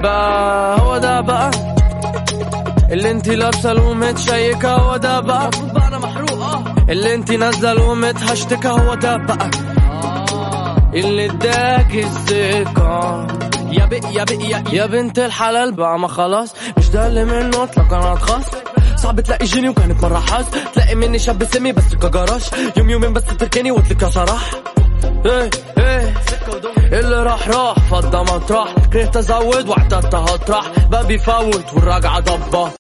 بقى هو ده بقى اللي انتي لابسه ومتشيكه هو ده بقى انا محروق اه اللي انتي نازله ومتهشتكه هو ده بقى اللي اداك الثقة يا بي يا بي يا يا بنت الحلال بقى ما خلاص مش ده اللي منه اطلق انا اتخص صعب تلاقي جيني وكانت مرة حظ تلاقي مني شاب سمي بس كجراش يوم يومين بس تركني وتلك يا صراح ايه ايه اللي راح راح فضى مطرح كرهت ازود واعتدت هطرح بقى بيفوت والراجعة ضبة